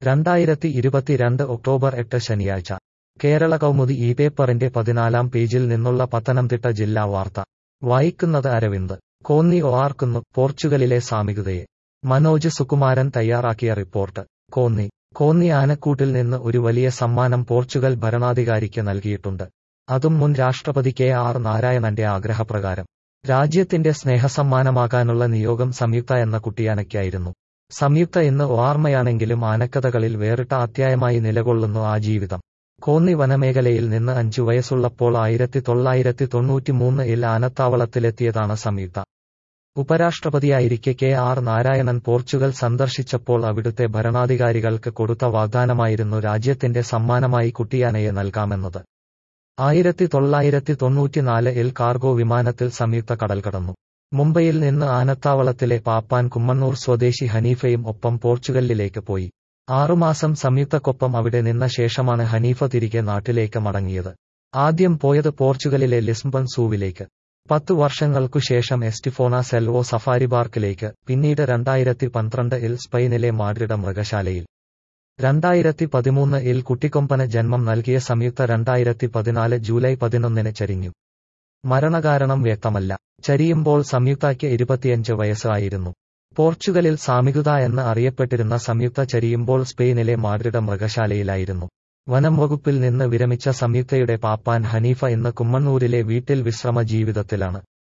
രണ്ടായിരത്തി ഇരുപത്തിരണ്ട് ഒക്ടോബർ എട്ട് ശനിയാഴ്ച കേരള കൗമുദി ഈ പേപ്പറിന്റെ പതിനാലാം പേജിൽ നിന്നുള്ള പത്തനംതിട്ട ജില്ലാ വാർത്ത വായിക്കുന്നത് അരവിന്ദ് കോന്നി ഓർക്കുന്നു പോർച്ചുഗലിലെ സാമികതയെ മനോജ് സുകുമാരൻ തയ്യാറാക്കിയ റിപ്പോർട്ട് കോന്നി കോന്നി ആനക്കൂട്ടിൽ നിന്ന് ഒരു വലിയ സമ്മാനം പോർച്ചുഗൽ ഭരണാധികാരിക്ക് നൽകിയിട്ടുണ്ട് അതും മുൻ രാഷ്ട്രപതി കെ ആർ നാരായണന്റെ ആഗ്രഹപ്രകാരം രാജ്യത്തിന്റെ സ്നേഹസമ്മാനമാകാനുള്ള നിയോഗം സംയുക്ത എന്ന കുട്ടിയാനയ്ക്കായിരുന്നു സംയുക്ത ഇന്ന് ഓർമ്മയാണെങ്കിലും ആനക്കഥകളിൽ വേറിട്ട അധ്യായമായി നിലകൊള്ളുന്നു ആ ജീവിതം കോന്നി വനമേഖലയിൽ നിന്ന് അഞ്ചു വയസ്സുള്ളപ്പോൾ ആയിരത്തി തൊള്ളായിരത്തി തൊണ്ണൂറ്റിമൂന്നിൽ ആനത്താവളത്തിലെത്തിയതാണ് സംയുക്ത ഉപരാഷ്ട്രപതിയായിരിക്കെ കെ ആർ നാരായണൻ പോർച്ചുഗൽ സന്ദർശിച്ചപ്പോൾ അവിടുത്തെ ഭരണാധികാരികൾക്ക് കൊടുത്ത വാഗ്ദാനമായിരുന്നു രാജ്യത്തിന്റെ സമ്മാനമായി കുട്ടിയാനയെ നൽകാമെന്നത് ആയിരത്തി തൊള്ളായിരത്തി തൊണ്ണൂറ്റിനാല് എൽ കാർഗോ വിമാനത്തിൽ സംയുക്ത കടൽ കടന്നു മുംബൈയിൽ നിന്ന് ആനത്താവളത്തിലെ പാപ്പാൻ കുമ്മണ്ണൂർ സ്വദേശി ഹനീഫയും ഒപ്പം പോർച്ചുഗലിലേക്ക് പോയി ആറുമാസം സംയുക്തക്കൊപ്പം അവിടെ നിന്ന ശേഷമാണ് ഹനീഫ തിരികെ നാട്ടിലേക്ക് മടങ്ങിയത് ആദ്യം പോയത് പോർച്ചുഗലിലെ ലിസ്ബൺ സൂവിലേക്ക് പത്തു വർഷങ്ങൾക്കു ശേഷം എസ്റ്റിഫോണ സെൽവോ സഫാരി പാർക്കിലേക്ക് പിന്നീട് രണ്ടായിരത്തി പന്ത്രണ്ട് ഇൽ സ്പെയിനിലെ മാഡ്രിഡ മൃഗശാലയിൽ രണ്ടായിരത്തി പതിമൂന്ന് ഇൽ കുട്ടിക്കൊമ്പന് ജന്മം നൽകിയ സംയുക്ത രണ്ടായിരത്തി പതിനാല് ജൂലൈ പതിനൊന്നിന് ചരിഞ്ഞു മരണകാരണം വ്യക്തമല്ല ചരിയുമ്പോൾ സംയുക്തയ്ക്ക് ഇരുപത്തിയഞ്ച് വയസ്സായിരുന്നു പോർച്ചുഗലിൽ സാമികുത എന്ന് അറിയപ്പെട്ടിരുന്ന സംയുക്ത ചരിയുമ്പോൾ സ്പെയിനിലെ മാഡ്രിഡ മൃഗശാലയിലായിരുന്നു വനം വകുപ്പിൽ നിന്ന് വിരമിച്ച സംയുക്തയുടെ പാപ്പാൻ ഹനീഫ ഇന്ന് കുമ്മണ്ണൂരിലെ വീട്ടിൽ വിശ്രമ ജീവിതത്തിലാണ്